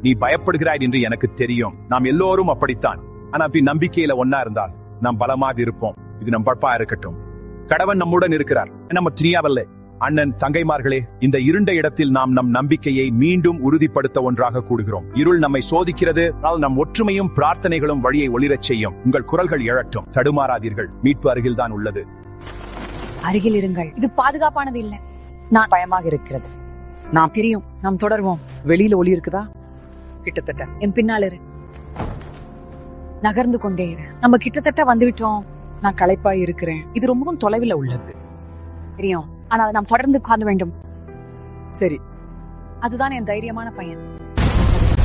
நீ பயப்படுகிறாய் என்று எனக்கு தெரியும் நாம் எல்லோரும் அப்படித்தான் ஆனா அப்படி நம்பிக்கையில ஒன்னா இருந்தால் நாம் பலமாக இருப்போம் இது நம் பழப்பா இருக்கட்டும் கடவன் நம்முடன் இருக்கிறார் நம்ம திரியாவல்ல அண்ணன் தங்கைமார்களே இந்த இருண்ட இடத்தில் நாம் நம் நம்பிக்கையை மீண்டும் உறுதிப்படுத்த ஒன்றாக கூடுகிறோம் இருள் நம்மை சோதிக்கிறது ஆனால் நம் ஒற்றுமையும் பிரார்த்தனைகளும் வழியை ஒளிரச் செய்யும் உங்கள் குரல்கள் எழட்டும் தடுமாறாதீர்கள் மீட்பு அருகில்தான் உள்ளது அருகில் இருங்கள் இது பாதுகாப்பானது இல்ல நான் பயமாக இருக்கிறது நாம் தெரியும் நாம் தொடர்வோம் வெளியில ஒளி இருக்குதா கிட்டத்தட்ட என் பின்னால் இரு நகர்ந்து கொண்டே இரு நம்ம கிட்டத்தட்ட வந்துவிட்டோம் நான் களைப்பாய் இருக்கிறேன் இது ரொம்பவும் தொலைவில் உள்ளது தெரியும் ஆனால் நாம் தொடர்ந்து காண வேண்டும் சரி அதுதான் என் தைரியமான பையன்